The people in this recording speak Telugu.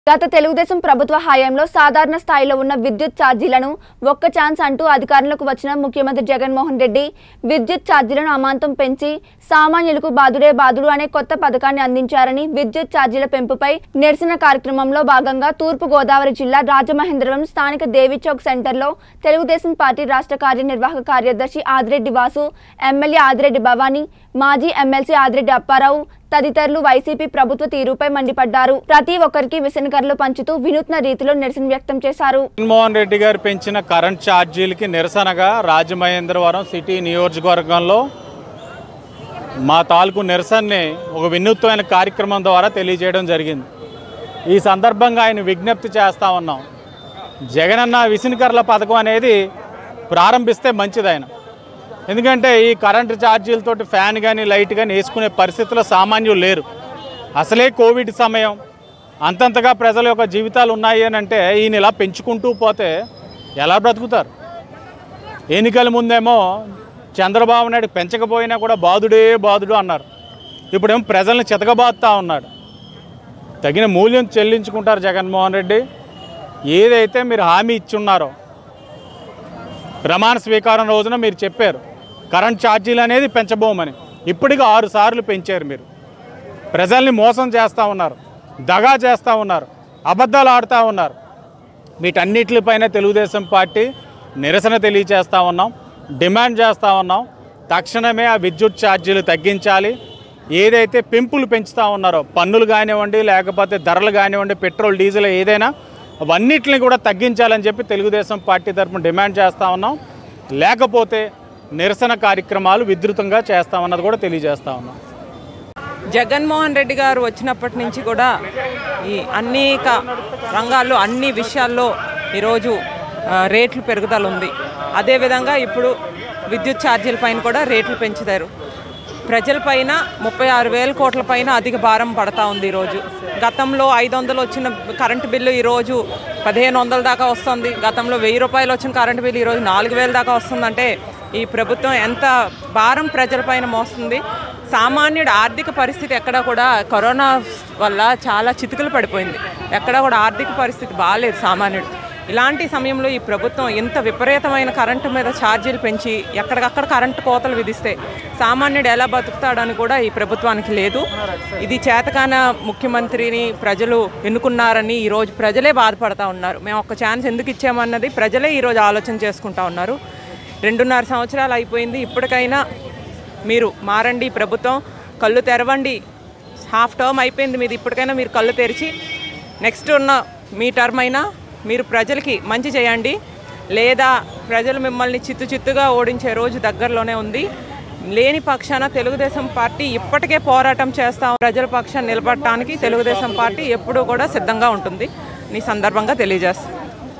గత తెలుగుదేశం ప్రభుత్వ హయాంలో సాధారణ స్థాయిలో ఉన్న విద్యుత్ ఛార్జీలను ఒక్క ఛాన్స్ అంటూ అధికారంలోకి వచ్చిన ముఖ్యమంత్రి జగన్మోహన్ రెడ్డి విద్యుత్ ఛార్జీలను అమాంతం పెంచి సామాన్యులకు బాదుడే బాదుడు అనే కొత్త పథకాన్ని అందించారని విద్యుత్ ఛార్జీల పెంపుపై నిరసన కార్యక్రమంలో భాగంగా తూర్పు గోదావరి జిల్లా రాజమహేంద్రవరం స్థానిక దేవి చౌక్ సెంటర్లో తెలుగుదేశం పార్టీ రాష్ట్ర కార్యనిర్వాహక కార్యదర్శి ఆదిరెడ్డి వాసు ఎమ్మెల్యే ఆదిరెడ్డి భవానీ మాజీ ఎమ్మెల్సీ ఆదిరెడ్డి అప్పారావు తదితరులు వైసీపీ ప్రభుత్వ తీరుపై మండిపడ్డారు ప్రతి ఒక్కరికి విసనకర్లు పంచుతూ వినూత్న రీతిలో నిరసన వ్యక్తం చేశారు జగన్మోహన్ రెడ్డి గారు పెంచిన కరెంట్ ఛార్జీలకి నిరసనగా రాజమహేంద్రవరం సిటీ నియోజకవర్గంలో మా తాలూకు నిరసనని ఒక వినూత్నమైన కార్యక్రమం ద్వారా తెలియజేయడం జరిగింది ఈ సందర్భంగా ఆయన విజ్ఞప్తి చేస్తా ఉన్నాం జగనన్న విసినకర్ల పథకం అనేది ప్రారంభిస్తే మంచిది ఆయన ఎందుకంటే ఈ కరెంటు ఛార్జీలతోటి ఫ్యాన్ కానీ లైట్ కానీ వేసుకునే పరిస్థితుల్లో సామాన్యులు లేరు అసలే కోవిడ్ సమయం అంతంతగా ప్రజల యొక్క జీవితాలు ఉన్నాయి అని అంటే ఈయన ఇలా పెంచుకుంటూ పోతే ఎలా బ్రతుకుతారు ఎన్నికల ముందేమో చంద్రబాబు నాయుడు పెంచకపోయినా కూడా బాధుడే బాధుడు అన్నారు ఇప్పుడేమో ప్రజల్ని చితకబాదుతా ఉన్నాడు తగిన మూల్యం చెల్లించుకుంటారు జగన్మోహన్ రెడ్డి ఏదైతే మీరు హామీ ఇచ్చున్నారో ప్రమాణ స్వీకారం రోజున మీరు చెప్పారు కరెంట్ ఛార్జీలు అనేది పెంచబోమని ఇప్పటికి ఆరు సార్లు పెంచారు మీరు ప్రజల్ని మోసం చేస్తూ ఉన్నారు దగా చేస్తూ ఉన్నారు అబద్ధాలు ఆడుతూ ఉన్నారు వీటన్నిటిపైన తెలుగుదేశం పార్టీ నిరసన తెలియచేస్తూ ఉన్నాం డిమాండ్ చేస్తూ ఉన్నాం తక్షణమే ఆ విద్యుత్ ఛార్జీలు తగ్గించాలి ఏదైతే పెంపులు పెంచుతూ ఉన్నారో పన్నులు కానివ్వండి లేకపోతే ధరలు కానివ్వండి పెట్రోల్ డీజిల్ ఏదైనా అవన్నిటిని కూడా తగ్గించాలని చెప్పి తెలుగుదేశం పార్టీ తరఫున డిమాండ్ చేస్తూ ఉన్నాం లేకపోతే నిరసన కార్యక్రమాలు విస్తృతంగా చేస్తామన్నది కూడా తెలియజేస్తా ఉన్నాం జగన్మోహన్ రెడ్డి గారు వచ్చినప్పటి నుంచి కూడా ఈ అనేక రంగాల్లో అన్ని విషయాల్లో ఈరోజు ఆ, రేట్లు పెరుగుదల ఉంది అదేవిధంగా ఇప్పుడు విద్యుత్ ఛార్జీల పైన కూడా రేట్లు పెంచుతారు ప్రజలపైన ముప్పై ఆరు వేల కోట్ల పైన అధిక భారం పడతా ఉంది ఈరోజు గతంలో ఐదు వందలు వచ్చిన కరెంటు బిల్లు ఈరోజు పదిహేను వందల దాకా వస్తుంది గతంలో వెయ్యి రూపాయలు వచ్చిన కరెంటు బిల్లు ఈరోజు నాలుగు వేల దాకా వస్తుందంటే ఈ ప్రభుత్వం ఎంత భారం ప్రజలపైన మోస్తుంది సామాన్యుడు ఆర్థిక పరిస్థితి ఎక్కడ కూడా కరోనా వల్ల చాలా చితుకులు పడిపోయింది ఎక్కడ కూడా ఆర్థిక పరిస్థితి బాగాలేదు సామాన్యుడు ఇలాంటి సమయంలో ఈ ప్రభుత్వం ఇంత విపరీతమైన కరెంటు మీద ఛార్జీలు పెంచి ఎక్కడికక్కడ కరెంటు కోతలు విధిస్తే సామాన్యుడు ఎలా బతుకుతాడని కూడా ఈ ప్రభుత్వానికి లేదు ఇది చేతకాన ముఖ్యమంత్రిని ప్రజలు ఎన్నుకున్నారని ఈరోజు ప్రజలే బాధపడతా ఉన్నారు మేము ఒక ఛాన్స్ ఎందుకు ఇచ్చామన్నది ప్రజలే ఈరోజు ఆలోచన చేసుకుంటా ఉన్నారు రెండున్నర సంవత్సరాలు అయిపోయింది ఇప్పటికైనా మీరు మారండి ప్రభుత్వం కళ్ళు తెరవండి హాఫ్ టర్మ్ అయిపోయింది మీది ఇప్పటికైనా మీరు కళ్ళు తెరిచి నెక్స్ట్ ఉన్న మీ టర్మ్ అయినా మీరు ప్రజలకి మంచి చేయండి లేదా ప్రజలు మిమ్మల్ని చిత్తు చిత్తుగా ఓడించే రోజు దగ్గరలోనే ఉంది లేని పక్షాన తెలుగుదేశం పార్టీ ఇప్పటికే పోరాటం చేస్తాం ప్రజల పక్షాన్ని నిలబడటానికి తెలుగుదేశం పార్టీ ఎప్పుడూ కూడా సిద్ధంగా ఉంటుంది ఈ సందర్భంగా తెలియజేస్తాం